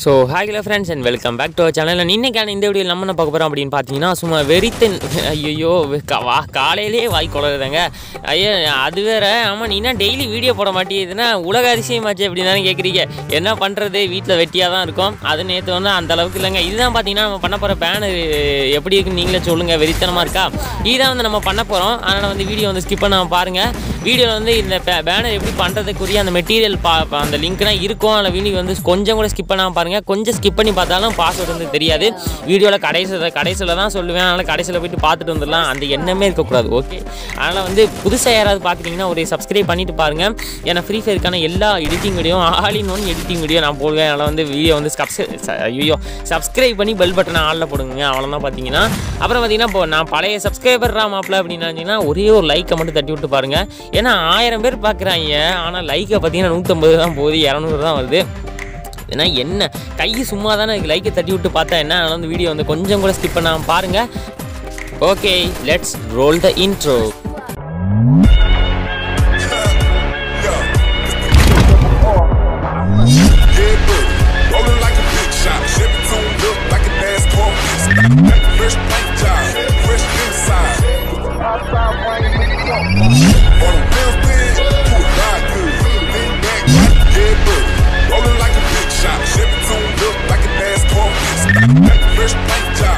So hi friends and welcome back to channel இன்னைக்கான இந்த video நம்ம என்ன பார்க்க போகிறோம் அப்படின்னு பார்த்தீங்கன்னா சும்மா வெறித்தன் ஐயோ வா காலையிலே வாய் குளருதுங்க ஐயோ அது வேற ஆமாம் நீ என்ன டெய்லி வீடியோ போட மாட்டேங்குதுன்னா உலக அதிசயமாச்சு அப்படின்னு தானே கேட்குறீங்க என்ன பண்ணுறது வீட்டில் வெட்டியாக தான் இருக்கும் அது நேற்று வந்து அந்த அளவுக்கு இல்லைங்க இதுதான் பார்த்தீங்கன்னா நம்ம பண்ண போகிற பேனர் எப்படி இருக்குன்னு நீங்களே சொல்லுங்கள் வெறித்தனமாக இருக்கா இதுதான் வந்து நம்ம பண்ண போகிறோம் அதனால் வந்து வீடியோ வந்து ஸ்கிப் பண்ணாமல் பாருங்கள் வீடியோவில் வந்து இந்த பேனர் எப்படி பண்ணுறதுக்குரிய அந்த மெட்டீரியல் பா பா- அந்த லிங்க்லாம் இருக்கும் அதில் வீடியோ வந்து கொஞ்சம் கூட ஸ்கிப் பண்ணாமல் பாருங்கள் கொஞ்சம் ஸ்கிப் பண்ணி பார்த்தாலும் பாஸ்வேர்டு வந்து தெரியாது வீடியோவில் கடைசியில் கடைசியில் தான் சொல்லுவேன் அதனால் கடைசியில் போயிட்டு பார்த்துட்டு வந்துடலாம் அந்த எண்ணமே இருக்கக்கூடாது ஓகே அதனால் வந்து புதுசாக யாராவது பார்க்குறீங்கன்னா ஒரு சப்ஸ்கிரைப் பண்ணிட்டு பாருங்கள் ஏன்னா ஃப்ரீ ஃபயருக்கான எல்லா editing video all in one editing video நான் போடுவேன் அதனால் வந்து வீடியோ வந்து சப்ஸ்கிரை ஐயோ சப்ஸ்கிரைப் பண்ணி பெல் பட்டனை ஆளில் போடுங்க அவ்வளோதான் பார்த்தீங்கன்னா அப்புறம் பார்த்தீங்கன்னா இப்போ நான் பழைய சப்ஸ்கிரைபர் மாப்பிள்ள அப்படின்னு நினச்சிங்கன்னா ஒரே ஒரு லைக்கை மட்டும் தட்டி விட்டு பாருங்கள் ஏன்னா ஆயிரம் பேர் பார்க்குறாங்க ஆனால் லைக்கை பார்த்தீங்கன்னா நூற்றம்பது தான் போகுது இரநூறு தான் வருது ஏன்னா என்ன கை சும்மா தானே லைக்கை தட்டி விட்டு பார்த்தா என்ன அதனால வந்து வீடியோ வந்து கொஞ்சம் கூட ஸ்கிப் பண்ணாமல் பாருங்கள் okay let's roll the intro Yeah, buddy. Rolling like a big shot. Chevy tune look like a NASCAR pit stop. Fresh paint job. Fresh inside. On the rims big, do it ride good. Lean back right, yeah, buddy. Rolling like a big shot. Chevy tune look like a NASCAR pit stop. Fresh paint job.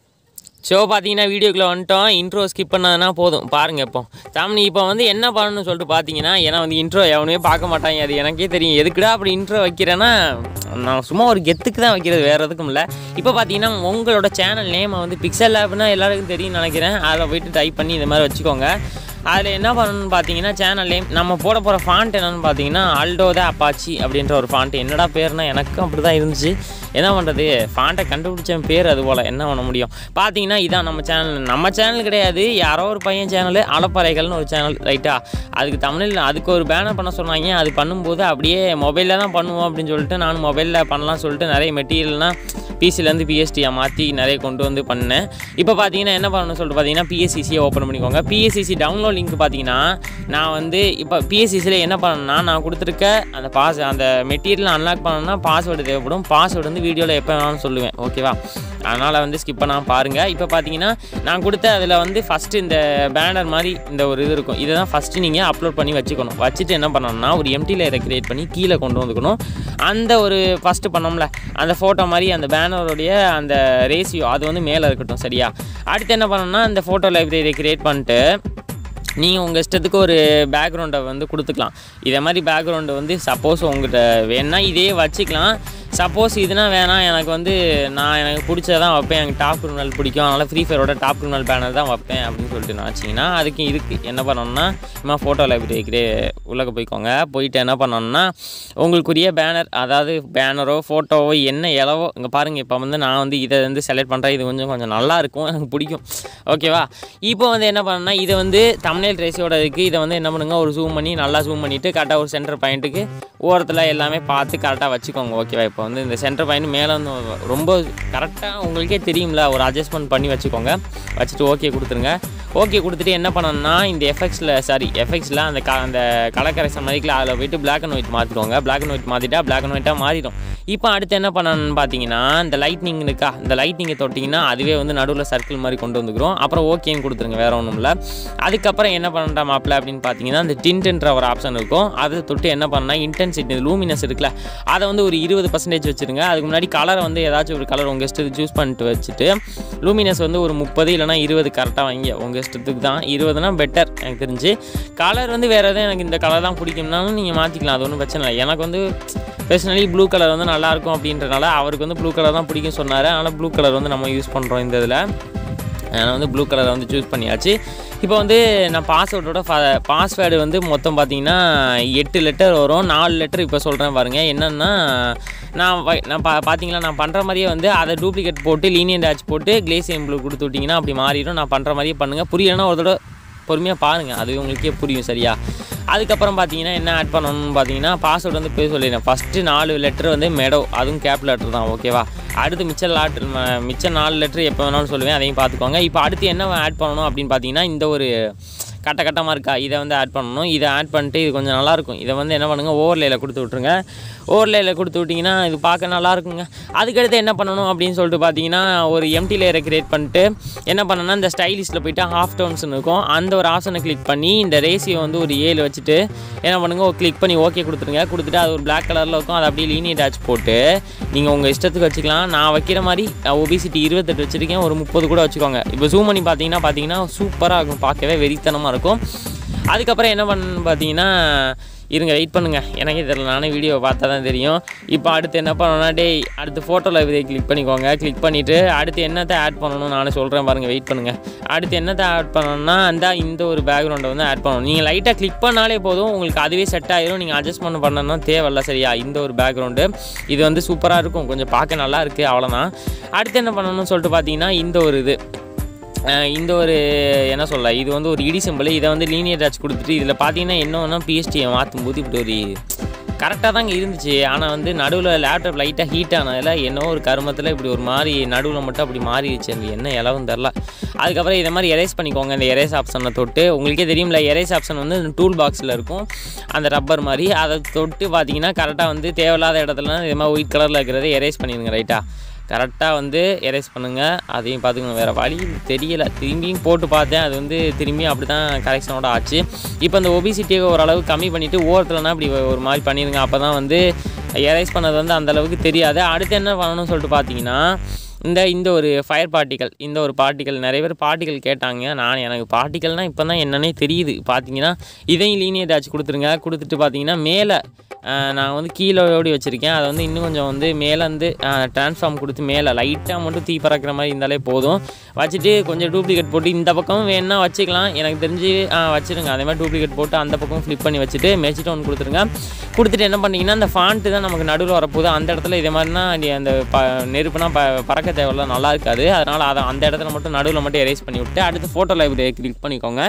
So பார்த்தீங்கன்னா வீடியோக்குள்ளே வந்துட்டோம் intro skip பண்ணதுனா போதும் பாருங்கள் இப்போ சாமி இப்போ வந்து என்ன பண்ணணும்னு சொல்லிட்டு பார்த்தீங்கன்னா ஏன்னா வந்து இன்ட்ரோ எவனுமே பார்க்க மாட்டாங்க அது எனக்கே தெரியும் எதுக்குடா அப்படி இன்ட்ரோ வைக்கிறேன்னா நான் சும்மா ஒரு கெத்துக்கு தான் வைக்கிறது வேறு எதுக்கும் இல்லை இப்போ பார்த்தீங்கன்னா உங்களோட சேனல் நேமை வந்து பிக்சல் லேப்னா எல்லாருக்கும் தெரியும் நினைக்கிறேன் அதில் போயிட்டு டைப் பண்ணி இந்த மாதிரி வச்சுக்கோங்க அதில் என்ன பண்ணணும்னு பார்த்தீங்கன்னா சேனல் நேம் நம்ம போட போகிற ஃபாண்ட் என்னன்னு பார்த்தீங்கன்னா அல்டோ த அப்பாச்சி அப்படின்ற ஒரு ஃபாண்ட் என்னடா பேர்னா எனக்கும் அப்படி தான் இருந்துச்சு என்ன பண்ணுறது ஃபாண்ட்டை கண்டுபிடிச்ச பேர் அது போல் என்ன பண்ண முடியும் பார்த்தீங்கன்னா இதான் நம்ம சேனல் நம்ம சேனல் கிடையாது யாரோ ஒரு பையன் சேனல் அலப்பறைகள்னு ஒரு சேனல் ரைட்டா அதுக்கு தமிழில் அதுக்கு ஒரு பேனர் பண்ண சொன்னாங்க அது பண்ணும்போது அப்படியே மொபைலில் தான் பண்ணுவோம் அப்படின்னு சொல்லிட்டு நான் மொபைலில் பண்ணலாம் சொல்லிட்டு நிறைய மெட்டீரியல்லாம் பிசிலேருந்து பிஎஸ்டியாக மாற்றி நிறைய கொண்டு வந்து பண்ணேன் இப்போ பார்த்தீங்கன்னா என்ன பண்ணணும்னு சொல்லிட்டு பார்த்தீங்கன்னா பிஎஸ்சிசியை ஓப்பன் பண்ணிக்கோங்க பிஎஸ்சிசி டவுன்லோட் லிங்க் பார்த்தீங்கன்னா நான் வந்து இப்போ பிஎஸ்சிசியில் என்ன பண்ணணும்னா நான் கொடுத்துருக்க அந்த பாஸ் அந்த மெட்டீரியல் அன்லாக் பண்ணணும்னா பாஸ்வேர்டு தேவைப்படும் பாஸ்வேர்டு வந்து வீடியோவில் எப்போ வேணாலும் சொல்லுவேன் ஓகேவா அதனால் வந்து ஸ்கிப் பண்ணாமல் பாருங்கள் இப்போ பார்த்தீங்கன்னா நான் கொடுத்த அதில் வந்து ஃபஸ்ட்டு இந்த பேனர் மாதிரி இந்த ஒரு இது இருக்கும் இதை தான் ஃபஸ்ட்டு நீங்கள் அப்லோட் பண்ணி வச்சுக்கணும் வச்சுட்டு என்ன பண்ணணும்னா ஒரு எம்டி லேயரை கிரியேட் பண்ணி கீழே கொண்டு வந்துக்கணும் அந்த ஒரு ஃபஸ்ட்டு பண்ணோம்ல அந்த ஃபோட்டோ மாதிரி அந்த பேனருடைய அந்த ரேஷியோ அது வந்து மேலே இருக்கட்டும் சரியா அடுத்து என்ன பண்ணணும்னா இந்த ஃபோட்டோ லைப்ரரியை கிரியேட் பண்ணிட்டு நீங்கள் உங்கள் இஷ்டத்துக்கு ஒரு பேக்ரவுண்டை வந்து கொடுத்துக்கலாம் இதே மாதிரி பேக்ரவுண்டு வந்து சப்போஸ் உங்கள்கிட்ட வேணா இதே வச்சுக்கலாம் சப்போஸ் இதுனா வேணாம் எனக்கு வந்து நான் எனக்கு பிடிச்சதான் வைப்பேன் எனக்கு டாப் கிரிமினல் பிடிக்கும் அதனால் ஃப்ரீ ஃபயரோட டாப் கிரிமினல் பேனர் தான் வைப்பேன் அப்படின்னு சொல்லிட்டு நான் வச்சிங்கன்னா அதுக்கு இதுக்கு என்ன பண்ணணும்னா இம்மா ஃபோட்டோ லைப்ரரிக்கு உள்ளே போய்க்கோங்க போயிட்டு என்ன பண்ணணும்னா உங்களுக்குரிய பேனர் அதாவது பேனரோ ஃபோட்டோவோ என்ன எலவோ இங்கே பாருங்கள் இப்போ வந்து நான் வந்து இதை வந்து செலக்ட் பண்ணுறேன் இது கொஞ்சம் கொஞ்சம் நல்லா இருக்கும் எனக்கு பிடிக்கும் ஓகேவா இப்போ வந்து என்ன பண்ணணும்னா இதை வந்து தமிழ் ரேசியோட இருக்குது இதை வந்து என்ன பண்ணுங்க ஒரு ஜூம் பண்ணி நல்லா ஜூம் பண்ணிவிட்டு கரெக்டாக ஒரு சென்டர் பாயிண்ட்டுக்கு ஓரத்தில் எல்லாமே பார்த்து கரெக்டாக வச்சுக்கோங்க ஓகேவா இப்போ வந்து இந்த சென்டர் பாயிண்ட் மேலே வந்து ரொம்ப கரெக்டாக உங்களுக்கே தெரியும்ல ஒரு அட்ஜஸ்ட்மெண்ட் பண்ணி வச்சுக்கோங்க வச்சுட்டு ஓகே கொடுத்துருங்க ஓகே கொடுத்துட்டு என்ன பண்ணணும்னா இந்த எஃபெக்ட்ஸில் சாரி எஃபெக்ட்ஸில் அந்த க அந்த கலர் கரெக்ஷன் மாதிரிக்கலாம் அதில் போயிட்டு பிளாக் அண்ட் ஒயிட் மாற்றிக்கோங்க பிளாக் அண்ட் ஒயிட் மாற்றிட்டா பிளாக் அண்ட் ஒயிட்டாக மாறிடும் இப்போ அடுத்து என்ன பண்ணணும்னு பார்த்தீங்கன்னா இந்த லைட்னிங் இருக்கா இந்த லைட்னிங்கை தொட்டிங்கன்னா அதுவே வந்து நடுவில் சர்க்கிள் மாதிரி கொண்டு வந்துக்கிறோம் அப்புறம் ஓகேன்னு கொடுத்துருங்க வேறு ஒன்றும் இல்லை அதுக்கப்புறம் என்ன பண்ணுறா மாப்பிள்ள அப்படின்னு பார்த்தீங்கன்னா இந்த டின்ட்ன்ற ஒரு ஆப்ஷன் இருக்கும் அதை தொட்டு என்ன பண்ணால் இன்டென்சிட்டி லூமினஸ் இருக்குல்ல அதை வந்து ஒரு இருபது பர்சன்டேஜ் வச்சுருங்க அதுக்கு முன்னாடி கலரை வந்து ஏதாச்சும் ஒரு கலர் உங்கள் இஷ்டத்துக்கு சூஸ் பண்ணிட்டு வச்சுட்டு லூமினஸ் வந்து ஒரு முப்பது இல்லைனா இருபது கரெக்டாக வாங்கி உங்கள் இஷ்டத்துக்கு தான் இருபதுனா பெட்டர் எனக்கு தெரிஞ்சு கலர் வந்து வேறு எதுவும் எனக்கு இந்த கலர் தான் பிடிக்கும்னாலும் நீங்கள் மாற்றிக்கலாம் அது ஒன்றும் பிரச்சனை இல்லை எனக்கு வந்து பர்சனலி ப்ளூ கலர் வந்து நல்லாயிருக்கும் அப்படின்றனால அவருக்கு வந்து ப்ளூ கலர் தான் பிடிக்கும் சொன்னார் அதனால் ப்ளூ கலர் வந்து நம்ம யூஸ் பண்ணுறோம் இந்த இதில் நான் வந்து ப்ளூ கலரை வந்து சூஸ் பண்ணியாச்சு இப்போ வந்து நான் பாஸ்வேர்டோட பாஸ்வேர்டு வந்து மொத்தம் பார்த்தீங்கன்னா எட்டு லெட்டர் வரும் நாலு லெட்டர் இப்போ சொல்கிறேன் பாருங்கள் என்னென்னா நான் வை- நான் பா பார்த்தீங்களா நான் பண்ணுற மாதிரியே வந்து அதை டூப்ளிகேட் போட்டு லீனியன் டேச் போட்டு கிளேசியம் ப்ளூ கொடுத்து விட்டிங்கன்னா அப்படி மாறிடும் நான் பண்ணுற மாதிரியே பண்ணுங்கள் புரியலைன்னா ஒரு தடவை பொறுமையாக பாருங்கள் அது உங்களுக்கே புரியும் சரியா அதுக்கப்புறம் பார்த்தீங்கன்னா என்ன ஆட் பண்ணணும்னு பார்த்தீங்கன்னா பாஸ்வேர்டு வந்து போய் சொல்லிடுறேன் ஃபஸ்ட்டு நாலு லெட்டர் வந்து மெடோ அதுவும் கேப் லெட்டர் தான் ஓகேவா அடுத்து மிச்ச லாட் மிச்ச நாலு லெட்டர் எப்போ வேணாலும் சொல்லுவேன் அதையும் பார்த்துக்கோங்க இப்போ அடுத்து என்ன ஆட் பண்ணணும் அப்படின்னு பார்த்தீங்கன்னா இந்த ஒரு கட்ட கட்டமாக இருக்கா இதை வந்து ஆட் பண்ணணும் இதை ஆட் பண்ணிட்டு இது கொஞ்சம் நல்லாயிருக்கும் இதை வந்து என்ன பண்ணுங்கள் ஓவர்லேயில் கொடுத்து விட்ருங்க ஓவர்லேயில் கொடுத்து விட்டிங்கன்னா இது பார்க்க நல்லா இருக்குங்க அதுக்கடுத்து என்ன பண்ணணும் அப்படின்னு சொல்லிட்டு பார்த்தீங்கன்னா ஒரு எம்டி லேயரை கிரியேட் பண்ணிட்டு என்ன பண்ணணும்னா இந்த ஸ்டைலிஷில் போயிட்டு ஹாஃப் டவுன்ஸ்னு இருக்கும் அந்த ஒரு ஆப்ஷனை கிளிக் பண்ணி இந்த ரேசியோ வந்து ஒரு ஏழு வச்சுட்டு என்ன பண்ணுங்க கிளிக் பண்ணி ஓகே கொடுத்துருங்க கொடுத்துட்டு அது ஒரு Black கலரில் இருக்கும் அது அப்படியே லீனியர் டச் போட்டு நீங்கள் உங்கள் இஷ்டத்துக்கு வச்சுக்கலாம் நான் வைக்கிற மாதிரி ஒபிசிட்டி இருபத்தெட்டு வச்சுருக்கேன் ஒரு முப்பது கூட வச்சுக்கோங்க இப்போ ஜூம் பண்ணி பார்த்தீங்கன்னா பார்த்தீங்கன்னா சூப்பராக இருக்கும் பார்க்கவே வெறித்தனமாக இருக்கும் அதுக்கப்புறம் என்ன பண்ணணும்னு பார்த்தீங்கன்னா இருங்க வெயிட் பண்ணுங்கள் எனக்கே தெரியல நானே வீடியோ பார்த்தா தான் தெரியும் இப்போ அடுத்து என்ன பண்ணணும்னா டேய் அடுத்து ஃபோட்டோ லைப்ரரி கிளிக் பண்ணிக்கோங்க கிளிக் பண்ணிவிட்டு அடுத்து என்னத்தை ஆட் பண்ணணும் நானே சொல்கிறேன் பாருங்கள் வெயிட் பண்ணுங்கள் அடுத்து என்னத்தை ஆட் பண்ணணும்னா அந்த இந்த ஒரு பேக்ரவுண்டை வந்து ஆட் பண்ணணும் நீங்கள் லைட்டாக கிளிக் பண்ணாலே போதும் உங்களுக்கு அதுவே செட் ஆயிரும் நீங்கள் அட்ஜஸ்ட்மெண்ட் பண்ணணும் தேவையில்ல சரியா இந்த ஒரு பேக்ரவுண்டு இது வந்து சூப்பராக இருக்கும் கொஞ்சம் பார்க்க நல்லா இருக்குது அவ்வளோதான் அடுத்து என்ன பண்ணணும்னு சொல்லிட்டு பார்த்தீங்கன்னா இந்த ஒரு இது அஹ் இந்த ஒரு என்ன சொல்ல இது வந்து ஒரு இடி சிம்பிள் இதை வந்து லீனியர் டச் கொடுத்துட்டு இதில் பார்த்தீங்கன்னா என்னன்னா பிஎஸ்டியை மாற்றும் போது இப்படி ஒரு கரெக்டாக தாங்க இருந்துச்சு ஆனால் வந்து நடுவில் லேப்டாப் லைட்டாக ஹீட் ஆனதில் என்னோ ஒரு கருமத்தில் இப்படி ஒரு மாதிரி நடுவில் மட்டும் அப்படி மாறிடுச்சு அது என்ன இலவும் தெரில அதுக்கப்புறம் இதை மாதிரி எரேஸ் பண்ணிக்கோங்க இந்த எரேஸ் ஆப்ஷனை தொட்டு உங்களுக்கே தெரியும்ல எரேஸ் ஆப்ஷன் வந்து டூல் பாக்ஸில் இருக்கும் அந்த ரப்பர் மாதிரி அதை தொட்டு பார்த்தீங்கன்னா கரெக்டாக வந்து தேவையில்லாத இடத்துல இது மாதிரி ஒயிட் கலரில் இருக்கிறத எரேஸ் பண்ணிடுங்க ரைட்டாக கரெக்டாக வந்து எரேஸ் பண்ணுங்கள் அதையும் பார்த்துக்கணும் வேறு வழி தெரியலை திரும்பியும் போட்டு பார்த்தேன் அது வந்து திரும்பியும் அப்படி தான் கரெக்ஷனோட ஆச்சு இப்போ இந்த ஒபிசிட்டியை ஓரளவு கம்மி பண்ணிவிட்டு ஓரத்துலனா இப்படி ஒரு மாதிரி பண்ணிடுங்க அப்போ தான் வந்து எரேஸ் பண்ணது வந்து அந்த அளவுக்கு தெரியாது அடுத்து என்ன பண்ணணும்னு சொல்லிட்டு பார்த்தீங்கன்னா இந்த இந்த ஒரு ஃபயர் பார்ட்டிக்கல் இந்த ஒரு பார்ட்டிக்கல் நிறைய பேர் பார்ட்டிக்கல் கேட்டாங்க நான் எனக்கு பார்ட்டிக்கல்னால் இப்போ தான் என்னன்னே தெரியுது பார்த்தீங்கன்னா இதையும் லீனியர் டச் கொடுத்துருங்க கொடுத்துட்டு பார்த்தீங்கன்னா மேலே ஆஹ், நான் வந்து கீழே ஓடி வச்சுருக்கேன் அதை வந்து இன்னும் கொஞ்சம் வந்து மேலே வந்து ட்ரான்ஸ்ஃபார்ம் கொடுத்து மேலே லைட்டாக மட்டும் தீ பறக்கிற மாதிரி இருந்தாலே போதும் வச்சுட்டு கொஞ்சம் டூப்ளிகேட் போட்டு இந்த பக்கம் வேணா வச்சுக்கலாம் எனக்கு தெரிஞ்சு ஆஹ், வச்சிருங்க அதே மாதிரி டூப்ளிகேட் போட்டு அந்த பக்கம் ஃப்ளிப் பண்ணி வச்சுட்டு மெச்சிட்டு ஒன்று கொடுத்துருங்க கொடுத்துட்டு என்ன பண்ணீங்கன்னா அந்த ஃபாண்ட்டு தான் நமக்கு நடுவில் வரப்போகுது அந்த இடத்துல இதே மாதிரினா நீ அந்த ப நெருப்புனா ப பறக்க தேவையில்ல நல்லா இருக்காது அதனால் அதை அந்த இடத்துல மட்டும் நடுவில் மட்டும் எரேஸ் பண்ணி விட்டு அடுத்து ஃபோட்டோ லைப்ரரி கிளிக் பண்ணிக்கோங்க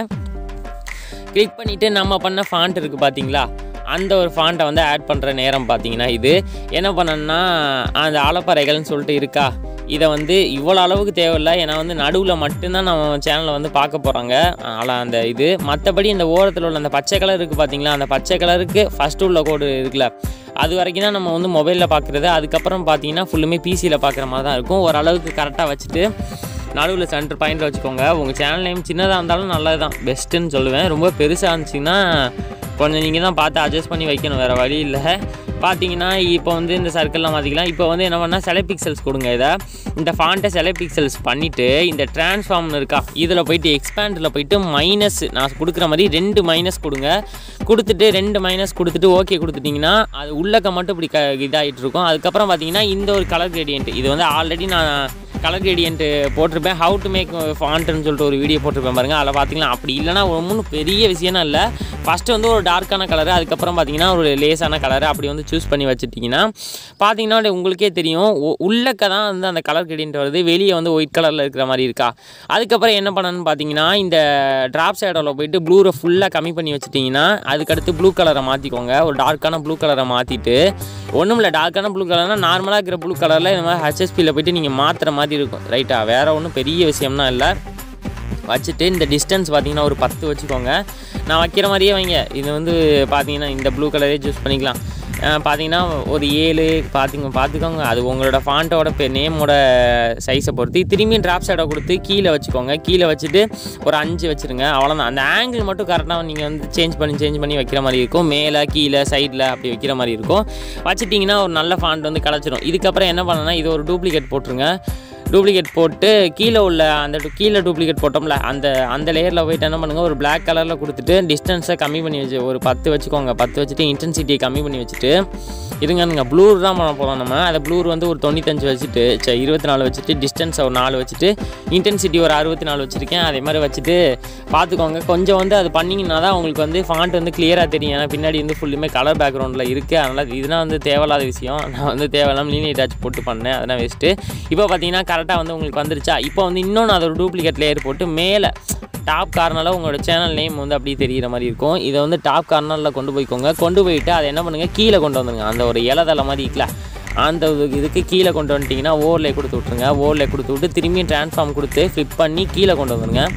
கிளிக் பண்ணிவிட்டு நம்ம பண்ண ஃபாண்ட் இருக்குது பார்த்தீங்களா அந்த ஒரு ஃபாண்ட்டை வந்து ஆட் பண்ணுற நேரம் பார்த்தீங்கன்னா இது என்ன பண்ணணும்னா அந்த ஆலப்பறைகள்னு சொல்லிட்டு இருக்கா இதை வந்து இவ்வளோ அளவுக்கு தேவையில்லை ஏன்னா வந்து நடுவில் மட்டும்தான் நம்ம சேனலில் வந்து பார்க்க போகிறாங்க ஆனால் அந்த இது மற்றபடி இந்த ஓரத்தில் உள்ள அந்த பச்சை கலர் இருக்குது பார்த்தீங்களா அந்த பச்சை கலருக்கு ஃபஸ்ட்டு உள்ள கோடு இருக்குல்ல அது வரைக்கும் தான் நம்ம வந்து மொபைலில் பார்க்குறது அதுக்கப்புறம் பார்த்தீங்கன்னா ஃபுல்லுமே பிசியில் பார்க்குற மாதிரி தான் இருக்கும் ஓரளவுக்கு கரெக்டாக வச்சுட்டு நடுவில் சென்டர் பாயிண்டில் வச்சுக்கோங்க உங்கள் சேனல் நேம் சின்னதாக இருந்தாலும் நல்லது தான் பெஸ்ட்டுன்னு சொல்லுவேன் ரொம்ப பெருசாக இருந்துச்சிங்கன்னா கொஞ்சம் நீங்கள் தான் பார்த்து அட்ஜஸ்ட் பண்ணி வைக்கணும் வேறு வழி இல்லை பார்த்தீங்கன்னா இப்போ வந்து இந்த சர்க்கிள்லாம் மாற்றிக்கலாம் இப்போ வந்து என்ன பண்ணால் செலை பிக்சல்ஸ் கொடுங்க இதை இந்த ஃபாண்ட்டை செலை பிக்சல்ஸ் பண்ணிவிட்டு இந்த ட்ரான்ஸ்ஃபார்ம்னு இருக்கா இதில் போயிட்டு எக்ஸ்பேண்டில் போயிட்டு மைனஸ் நான் கொடுக்குற மாதிரி ரெண்டு மைனஸ் கொடுங்க கொடுத்துட்டு ரெண்டு மைனஸ் கொடுத்துட்டு ஓகே கொடுத்துட்டிங்கன்னா அது உள்ளக்க மட்டும் இப்படி க இதாகிட்டு இருக்கும் அதுக்கப்புறம் பார்த்தீங்கன்னா இந்த ஒரு கலர் கிரேடியன்ட் இது வந்து ஆல்ரெடி நான் கலர் கிரேடியன்ட் போட்டிருப்பேன் ஹவு டு மேக் ஃபாண்ட்டுன்னு சொல்லிட்டு ஒரு வீடியோ போட்டிருப்பேன் பாருங்கள் அதில் பார்த்தீங்கன்னா அப்படி இல்லைனா ஒன்றும் பெரிய விஷயம்னா இல்லை ஃபஸ்ட்டு வந்து ஒரு டார்க்கான கலரு அதுக்கப்புறம் பார்த்தீங்கன்னா ஒரு லேசான கலரு அப்படி வந்து சூஸ் பண்ணி வச்சுட்டிங்கன்னா பார்த்தீங்கன்னா அது உங்களுக்கே தெரியும் உ- உள்ளக்க தான் வந்து அந்த கலர் கிரேடியன்ட் வருது வெளியே வந்து ஒயிட் கலரில் இருக்கிற மாதிரி இருக்கா அதுக்கப்புறம் என்ன பண்ணணும்னு பார்த்தீங்கன்னா இந்த ட்ராப் சைடில் போயிட்டு ப்ளூரை ஃபுல்லாக கம்மி பண்ணி வச்சுட்டிங்கன்னா அதுக்கடுத்து ப்ளூ கலரை மாற்றிக்கோங்க ஒரு டார்க்கான ப்ளூ கலரை மாற்றிட்டு ஒன்றும் இல்லை டார்க்கான ப்ளூ கலர்னால் நார்மலாக இருக்கிற ப்ளூ கலரில் இந்த மாதிரி ஹெச்எஸ்பியில் போயிட்டு நீங்கள் மாற்றுற மாதிரி இருக்கும் ரைட்டா வேறு ஒன்றும் பெரிய விஷயம்னா இல்லை வச்சுட்டு இந்த டிஸ்டன்ஸ் பார்த்தீங்கன்னா ஒரு பத்து வச்சுக்கோங்க நான் வைக்கிற மாதிரியே வைங்க இது வந்து பார்த்தீங்கன்னா இந்த ப்ளூ கலரே சூஸ் பண்ணிக்கலாம் அஹ் பார்த்தீங்கன்னா ஒரு ஏழு பார்த்துங்க பார்த்துக்கோங்க அது உங்களோட ஃபாண்ட்டோட பே நேமோட சைஸை பொறுத்து திரும்பியும் ட்ராப் சைடை கொடுத்து கீழே வச்சுக்கோங்க கீழே வச்சுட்டு ஒரு அஞ்சு வச்சுருங்க அவ்வளோதான் அந்த ஆங்கிள் மட்டும் கரெக்டாக நீங்கள் வந்து சேஞ்ச் பண்ணி சேஞ்ச் பண்ணி வைக்கிற மாதிரி இருக்கும் மேலே கீழே சைடில் அப்படி வைக்கிற மாதிரி இருக்கும் வச்சுட்டிங்கன்னா ஒரு நல்ல ஃபாண்ட் வந்து கிடச்சிரும் இதுக்கப்புறம் என்ன பண்ணணும்னா இது ஒரு டூப்ளிகேட் போட்டுருங்க டூப்ளிகேட் போட்டு கீழே உள்ள அந்த டு- கீழே டூப்ளிகேட் போட்டோம்ல அந்த அந்த லேயரில் போயிட்டு என்ன பண்ணுங்கள் ஒரு Black கலரில் கொடுத்துட்டு டிஸ்டன்ஸை கம்மி பண்ணி வச்சு ஒரு பத்து வச்சுக்கோங்க பத்து வச்சுட்டு இன்டென்சிட்டியை கம்மி பண்ணி வச்சுட்டு இருங்க ப்ளூர் தான் பண்ண போகிறோம் நம்ம அதை ப்ளூர் வந்து ஒரு தொண்ணூத்தஞ்சு வச்சுட்டு சரி இருபத்தி நாலு வச்சுட்டு டிஸ்டன்ஸ் ஒரு நாலு வச்சுட்டு இன்டென்சிட்டி ஒரு அறுபத்தி நாலு வச்சுருக்கேன் அதே மாதிரி வச்சுட்டு பார்த்துக்கோங்க கொஞ்சம் வந்து அது பண்ணிங்கன்னா தான் உங்களுக்கு வந்து ஃபாண்ட் வந்து கிளியராக தெரியும் ஏன்னா பின்னாடி வந்து ஃபுல்லுமே கலர் பேக்ரவுண்டில் இருக்குது அதனால் இதெல்லாம் வந்து தேவையில்லாத விஷயம் நான் வந்து தேவையில்லாம லீனியர் டச் போட்டு பண்ணேன் அதெல்லாம் வேஸ்ட்டு இப்போ பார்த்தீங்கன்னா கரெக்டாக வந்து உங்களுக்கு வந்துருச்சா இப்போ வந்து இன்னொன்று அது ஒரு டூப்ளிகேட் லேயர் போட்டு மேலே டாப் கார்னரில் உங்களோட சேனல் நேம் வந்து அப்படியே தெரியிற மாதிரி இருக்கும் இதை வந்து டாப் கார்னரில் கொண்டு போய்க்கோங்க கொண்டு போயிட்டு அதை என்ன பண்ணுங்கள் கீழே கொண்டு வந்துருங்க அந்த ஒரு இலதலை மாதிரி இருக்குல்ல அந்த இது- இதுக்கு கீழே கொண்டு வந்துட்டிங்கன்னா ஓவர்லே கொடுத்து விட்ருங்க ஓவர்லே கொடுத்து விட்டு திரும்பியும் ட்ரான்ஸ்ஃபார்ம் கொடுத்து ஃப்ளிப் பண்ணி கீழே கொண்டு வந்துருங்க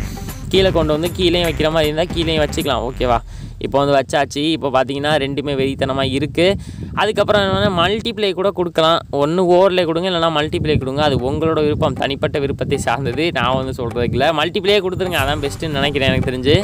கீழே கொண்டு வந்து கீழேயும் வைக்கிற மாதிரி இருந்தால் கீழேயும் வச்சுக்கலாம் ஓகேவா இப்போ வந்து வச்சாச்சு இப்போ பார்த்தீங்கன்னா ரெண்டுமே வெறித்தனமாக இருக்குது அதுக்கப்புறம் என்னென்னா மல்டிப்ளே கூட கொடுக்கலாம் ஒன்று ஓவர்லே கொடுங்க இல்லைனா மல்டிப்ளே கொடுங்க அது உங்களோட விருப்பம் தனிப்பட்ட விருப்பத்தை சார்ந்தது நான் வந்து சொல்கிறதுக்கு இல்லை மல்டிப்ளே கொடுத்துருங்க அதான் பெஸ்ட்டுன்னு நினைக்கிறேன் எனக்கு தெரிஞ்சு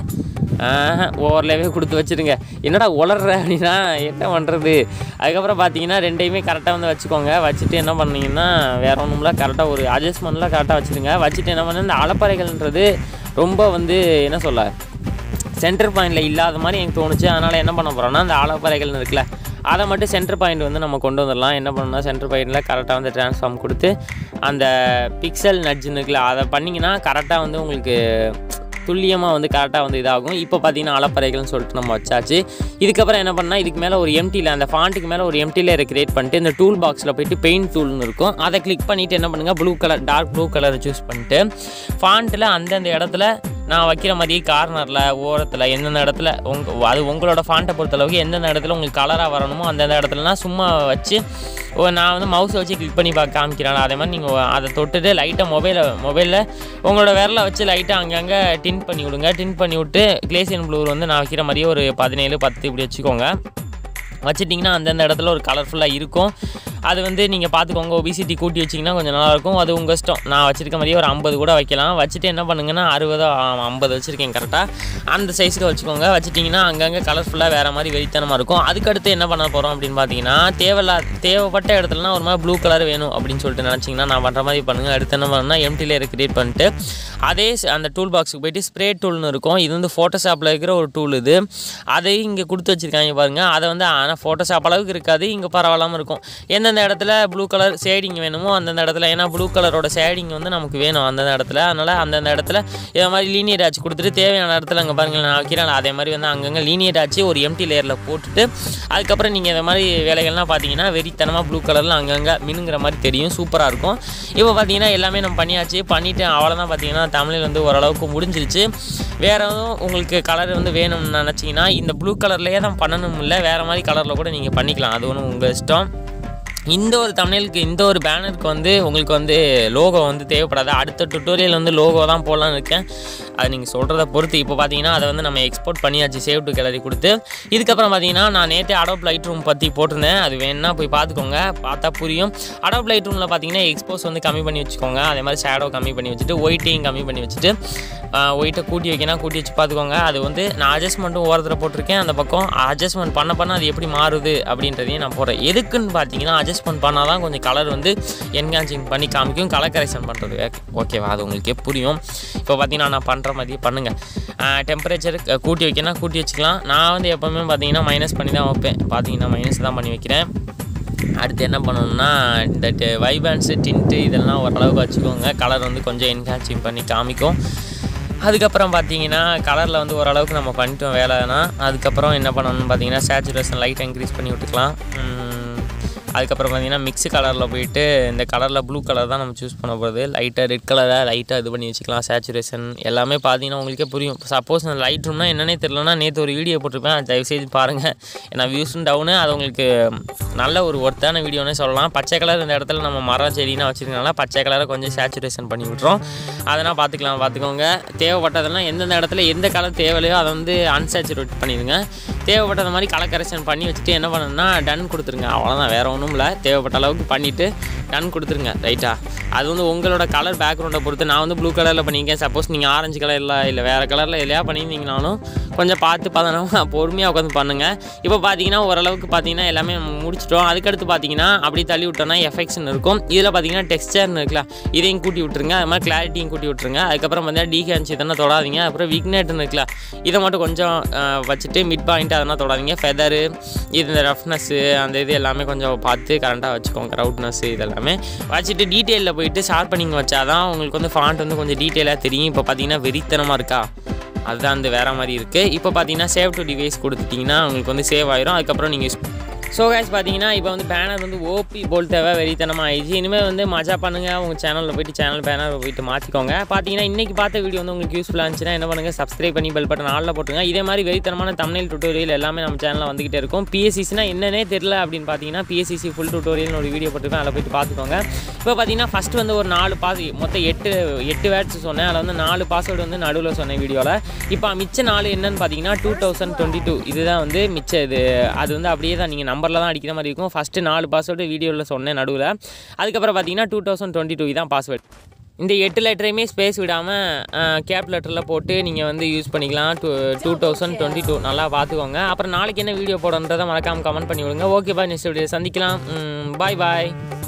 ஓவர்லேவே கொடுத்து வச்சுருங்க என்னடா உளர்ற அப்படின்னா என்ன பண்ணுறது அதுக்கப்புறம் பார்த்தீங்கன்னா ரெண்டையுமே கரெக்டாக வந்து வச்சுக்கோங்க வச்சுட்டு என்ன பண்ணீங்கன்னா வேற ஒன்றும்ல கரெக்டாக ஒரு அட்ஜஸ்ட்மெண்ட்லாம் கரெக்டாக வச்சுருங்க வச்சுட்டு என்ன பண்ணு இந்த அலப்பறைகள்ன்றது ரொம்ப வந்து என்ன சொல்ல சென்டர் பாயிண்டில் இல்லாத மாதிரி எனக்கு தோணுச்சு அதனால் என்ன பண்ண போகிறோம்னா அந்த ஆலப்பறைகள் இருக்குல்ல அதை மட்டும் சென்டர் பாயிண்ட் வந்து நம்ம கொண்டு வந்துடலாம் என்ன பண்ணணும்னா சென்டர் பாயிண்டில் கரெக்டாக வந்து ட்ரான்ஸ்ஃபார்ம் கொடுத்து அந்த பிக்சல் நட்ஜுன்னு இருக்குல்ல அதை பண்ணிங்கன்னா கரெக்டாக வந்து உங்களுக்கு துல்லியமாக வந்து கரெக்டாக வந்து இதாகும் இப்போ பார்த்தீங்கன்னா அலப்பறைகள்னு சொல்லிட்டு நம்ம வச்சாச்சு இதுக்கப்புறம் என்ன பண்ணால் இதுக்கு மேலே ஒரு எம்டியில் அந்த ஃபாண்ட்டுக்கு மேலே ஒரு எம்டியில் கிரியேட் பண்ணிட்டு இந்த டூல் பாக்ஸில் போயிட்டு பெயிண்ட் டூல்னு இருக்கும் அதை கிளிக் பண்ணிவிட்டு என்ன பண்ணுங்கள் ப்ளூ கலர் டார்க் ப்ளூ கலரை சூஸ் பண்ணிட்டு ஃபாண்ட்டில் அந்தந்த இடத்துல நான் வைக்கிற மாதிரியே கார்னரில் ஓரத்தில் எந்தெந்த இடத்துல உங்க அது உங்களோட ஃபாண்ட்டை பொறுத்தளவுக்கு எந்தெந்த இடத்துல உங்களுக்கு கலராக வரணுமோ அந்தந்த இடத்துலலாம் சும்மா வச்சு ஓ, நான் வந்து மவுஸை வச்சு கிளிக் பண்ணி பார்க்க காமிக்கிறேன் அதே மாதிரி நீங்கள் அதை தொட்டுட்டு லைட்டாக மொபைலை மொபைலில் உங்களோட விரலை வச்சு லைட்டாக அங்கங்கே டின் பண்ணி விடுங்க டின் பண்ணி விட்டு கிளேசியன் ப்ளூர் வந்து நான் வைக்கிற மாதிரியே ஒரு பதினேழு பத்து இப்படி வச்சுக்கோங்க வச்சிட்டிங்கன்னா அந்தந்த இடத்துல ஒரு கலர்ஃபுல்லாக இருக்கும் அது வந்து நீங்கள் பார்த்துக்கோங்க ஒபிசிட்டி கூட்டி வச்சிங்கன்னா கொஞ்சம் நல்லாயிருக்கும் அது உங்கள் இஷ்டம் நான் வச்சிருக்க மாதிரியே ஒரு ஐம்பது கூட வைக்கலாம் வச்சுட்டு என்ன பண்ணுங்கன்னா அறுபதோ ஐம்பது வச்சுருக்கேன் கரெக்டாக அந்த சைஸுக்கு வச்சுக்கோங்க வச்சிட்டிங்கன்னா அங்கங்கே கலர்ஃபுல்லாக வேறு மாதிரி வெறித்தனமாக இருக்கும் அதுக்கடுத்து என்ன பண்ண போகிறோம் அப்படின்னு பார்த்தீங்கன்னா தேவையில்லா தேவைப்பட்ட இடத்துலனா ஒரு மாதிரி ப்ளூ கலர் வேணும் அப்படின்னு சொல்லிட்டு நினச்சிங்கன்னா நான் பண்ணுற மாதிரி பண்ணுங்கள் அடுத்து என்ன பண்ணணும்னா எம்டி லேயர் கிரியேட் பண்ணிட்டு அதே ஸ்- அந்த டூல் பாக்ஸுக்கு போயிட்டு ஸ்ப்ரே டூல்னு இருக்கும் இது வந்து ஃபோட்டோஷாப்பில் இருக்கிற ஒரு டூல் இது அதையும் இங்கே கொடுத்து வச்சுருக்காங்க பாருங்கள் அதை வந்து ஆனால் ஃபோட்டோஷாப் அளவுக்கு இருக்காது இங்கே பரவாயில்லாமல் இருக்கும் எந்தெந்த இடத்துல ப்ளூ கலர் ஷேடிங் வேணுமோ அந்தந்த இடத்துல ஏன்னா ப்ளூ கலரோட ஷேடிங் வந்து நமக்கு வேணும் அந்தந்த இடத்துல அதனால் அந்தந்த இடத்துல இதை மாதிரி லீனியர் ஆச்சு கொடுத்துட்டு தேவையான இடத்துல அங்கே பாருங்கள் நான் வைக்கிறேன் அதே மாதிரி வந்து அங்கங்கே லீனியர் ஆச்சு ஒரு எம்டி லேயரில் போட்டுட்டு அதுக்கப்புறம் நீங்கள் இந்த மாதிரி வேலைகள்லாம் பார்த்தீங்கன்னா வெறித்தனமாக ப்ளூ கலரில் அங்கங்கே மினுங்கிற மாதிரி தெரியும் சூப்பராக இருக்கும் இப்போ பார்த்தீங்கன்னா எல்லாமே நம்ம பண்ணியாச்சு பண்ணிவிட்டு அவ்வளோதான் பார்த்தீங்கன்னா தமிழில் வந்து ஓரளவுக்கு முடிஞ்சிருச்சு வேறு எதுவும் உங்களுக்கு கலர் வந்து வேணும்னு நினச்சிங்கன்னா இந்த ப்ளூ கலர்லேயே தான் பண்ணணும் இல்லை வேறு மாதிரி கலரில் கூட நீங்கள் பண்ணிக்கலாம் அது ஒன்றும் உங்கள் இஷ்டம் இந்த ஒரு தமிழுக்கு இந்த ஒரு பேனருக்கு வந்து உங்களுக்கு வந்து லோகோ வந்து தேவைப்படாது அடுத்த டுட்டோரியல் வந்து லோகோ தான் போடலான்னு இருக்கேன் அது நீங்கள் சொல்கிறத பொறுத்து இப்போ பார்த்தீங்கன்னா அதை வந்து நம்ம எக்ஸ்போர்ட் பண்ணியாச்சு சேவ் டு கேலரி கொடுத்து இதுக்கப்புறம் பார்த்தீங்கன்னா நான் நேற்று அடோப் லைட் ரூம் பற்றி போட்டிருந்தேன் அது வேணுன்னா போய் பார்த்துக்கோங்க பார்த்தா புரியும் அடோப் லைட் ரூமில் பார்த்தீங்கன்னா எக்ஸ்போஸ் வந்து கம்மி பண்ணி வச்சுக்கோங்க அதே மாதிரி ஷேடோ கம்மி பண்ணி வச்சுட்டு ஒயிட்டையும் கம்மி பண்ணி வச்சுட்டு ஒயிட்டை கூட்டி வைக்கணும் கூட்டி வச்சு பார்த்துக்கோங்க அது வந்து நான் அட்ஜஸ்ட்மெண்ட்டும் ஓரத்தில் போட்டிருக்கேன் அந்த பக்கம் அட்ஜஸ்ட்மெண்ட் பண்ண பண்ண அது எப்படி மாறுது அப்படின்றதையும் நான் போடுறேன் எதுக்குன்னு பார்த்தீங்கன்னா அட்ஜஸ்ட்மெண்ட் பண்ணால் தான் கொஞ்சம் கலர் வந்து என்ஹான்சிங் பண்ணி காமிக்கும் கலர் கரெக்ஷன் பண்ணுறது ஓகேவா அது உங்களுக்கே புரியும் இப்போ பார்த்தீங்கன்னா நான் பண்ணுற மாதிரியே பண்ணுங்கள் டெம்பரேச்சர் கூட்டி வைக்கணும் கூட்டி வச்சுக்கலாம் நான் வந்து எப்போவுமே பார்த்தீங்கன்னா மைனஸ் பண்ணி தான் வைப்பேன் பார்த்தீங்கன்னா மைனஸ் தான் பண்ணி வைக்கிறேன் அடுத்து என்ன பண்ணணும்னா இந்த வைபேன்ஸு டின்ட்டு இதெல்லாம் ஓரளவுக்கு வச்சுக்கோங்க கலர் வந்து கொஞ்சம் என்ஹான்சிங் பண்ணி காமிக்கும் அதுக்கப்புறம் பார்த்தீங்கன்னா கலரில் வந்து ஓரளவுக்கு நம்ம பண்ணிட்டோம் வேலைனா அதுக்கப்புறம் என்ன பண்ணணும்னு பார்த்தீங்கன்னா சேச்சுரேஷன் லைட் இன்க்ரீஸ் பண்ணி விட்டுக்கலாம் உம், அதுக்கப்புறம் பார்த்தீங்கன்னா மிக்ஸ் கலரில் போயிட்டு இந்த கலரில் ப்ளூ கலர் தான் நம்ம சூஸ் பண்ண போகிறது லைட்டாக ரெட் கலரை லைட்டாக இது பண்ணி வச்சுக்கலாம் சேச்சுரேஷன் எல்லாமே பார்த்தீங்கன்னா உங்களுக்கே புரியும் சப்போஸ் அந்த லைட் ரூம்னா என்னன்னே தெரிலனா நேற்று ஒரு வீடியோ போட்டிருப்பேன் அது தயவுசெய்து பாருங்கள் ஏன்னா வியூஸும் டவுனு அது உங்களுக்கு நல்ல ஒரு ஒர்த்தான வீடியோனே சொல்லலாம் பச்சை கலர் இந்த இடத்துல நம்ம மரம் செடினா வச்சுருக்கனால பச்சை கலரை கொஞ்சம் சேச்சுரேஷன் பண்ணி விட்றோம் அதெல்லாம் பார்த்துக்கலாம் பார்த்துக்கோங்க தேவைப்பட்டதெல்லாம் எந்தெந்த இடத்துல எந்த கலர் தேவையில்லையோ அதை வந்து அன்சேச்சுரேட் பண்ணிடுங்க தேவைப்பட்டத மாதிரி கலர் கரெக்ஷன் பண்ணி வச்சுட்டு என்ன பண்ணணும்னா டன் கொடுத்துருங்க அவ்வளோதான் வேறு ஒன்றும் இல்லை தேவைப்பட்ட அளவுக்கு பண்ணிவிட்டு டன் கொடுத்துருங்க ரைட்டா அது வந்து உங்களோட கலர் பேக்ரவுண்டை பொறுத்து நான் வந்து ப்ளூ கலரில் பண்ணியிருக்கேன் சப்போஸ் நீங்கள் ஆரஞ்சு கலரில் இல்லை வேறு கலரில் எதையா பண்ணியிருந்தீங்கனாலும் கொஞ்சம் பார்த்து பதனமாக பொறுமையாக உட்காந்து பண்ணுங்கள் இப்போ பார்த்தீங்கன்னா ஓரளவுக்கு பார்த்தீங்கன்னா எல்லாமே நம்ம முடிச்சிட்டோம் அதுக்கடுத்து பார்த்தீங்கன்னா அப்படி தள்ளி விட்டோம்னா எஃபெக்ட்ஸ்னு இருக்கும் இதில் பார்த்தீங்கன்னா டெக்ஸ்டர்னு இருக்குல்ல இதையும் கூட்டி விட்டுருங்க அது மாதிரி கிளாரிட்டியும் கூட்டி விட்டுருங்க அதுக்கப்புறம் பார்த்தீங்கன்னா டீகேன்ஸ் இதெல்லாம் தொடாதீங்க அப்புறம் விக்னேட்னு இருக்குல்ல இதை மட்டும் கொஞ்சம் அஹ், வச்சுட்டு மிட் பாயிண்ட் அதெல்லாம் தொடாதீங்க ஃபெதரு இது இந்த ரஃப்னஸ்ஸு அந்த இது எல்லாமே கொஞ்சம் பார்த்து கரெக்டாக வச்சுக்கோங்க ரவுட்னஸ்ஸு இதெல்லாமே வச்சுட்டு டீட்டெயிலில் போயிட்டு ஷார்ப்பனிங் வச்சாதான் உங்களுக்கு வந்து ஃபாண்ட் வந்து கொஞ்சம் டீட்டெயிலாக தெரியும் இப்போ பார்த்தீங்கன்னா வெறித்தனமாக இருக்கா அதுதான் வந்து வேறு மாதிரி இருக்குது இப்போ பார்த்தீங்கன்னா சேவ் டு டிவைஸ் கொடுத்துட்டிங்கன்னா உங்களுக்கு வந்து சேவ் ஆயிரும் அதுக்கப்புறம் நீங்கள் ஸோ கைஸ் பார்த்தீங்கன்னா இப்போ வந்து பேனர் வந்து ஓபி போல் தேவை வெறித்தனமாக ஆயிடுச்சு இனிமேல் வந்து மஜா பண்ணுங்கள் உங்கள் சேனலில் போயிட்டு சேனல் பேனர் போயிட்டு மாற்றிக்கோங்க பார்த்தீங்கன்னா இன்றைக்கி பார்த்த வீடியோ வந்து உங்களுக்கு யூஸ்ஃபுல்லாக இருந்துச்சுன்னா என்ன பண்ணுங்கள் சப்ஸ்கிரைப் பண்ணி பெல் பட்டன் ஆளில் போட்டுருங்க இதே மாதிரி வெறித்தனமான தமிழ் டுட்டோரியல் எல்லாமே நம்ம சேனலில் வந்துகிட்டே இருக்கும் பிஎஸ்சிஸ்னா என்னன்னே தெரில அப்படின்னு பார்த்தீங்கன்னா பிஎஸ்சிசி ஃபுல் டுட்டோரியல்னு ஒரு வீடியோ போட்டுருக்கேன் அதில் போயிட்டு பார்த்துக்கோங்க இப்போ பார்த்தீங்கன்னா ஃபஸ்ட் வந்து ஒரு நாலு பாஸ் மொத்தம் எட்டு எட்டு வேர்ட்ஸ் சொன்னேன் அதில் வந்து நாலு பாஸ்வேர்டு வந்து நடுவில் சொன்னேன் வீடியோவில் இப்போ மிச்ச நாலு என்னன்னு பார்த்தீங்கன்னா டூ தௌசண்ட் டுவெண்ட்டி டூ இதுதான் வந்து மிச்ச இது அது வந்து அப்படியே தான் நீங்கள் நம்பரில் தான் அடிக்கிற மாதிரி இருக்கும் ஃபஸ்ட்டு நாலு பாஸ்வேர்டு வீடியோவில் சொன்னேன் நடுவில் அதுக்கப்புறம் பார்த்தீங்கன்னா டூ தௌசண்ட் டுவெண்ட்டி டூ இதான் பாஸ்வேர்டு இந்த எட்டு லெட்டரையுமே ஸ்பேஸ் விடாமல் கேப் லெட்டரில் போட்டு நீங்கள் வந்து யூஸ் பண்ணிக்கலாம் two two thousand twenty two நல்லா பார்த்துக்கோங்க அப்புறம் நாளைக்கு என்ன வீடியோ போடன்றதை மறக்காமல் கமெண்ட் பண்ணி விடுங்க ஓகே பாய் நெக்ஸ்ட் வீடியோ சந்திக்கலாம் பாய் பாய்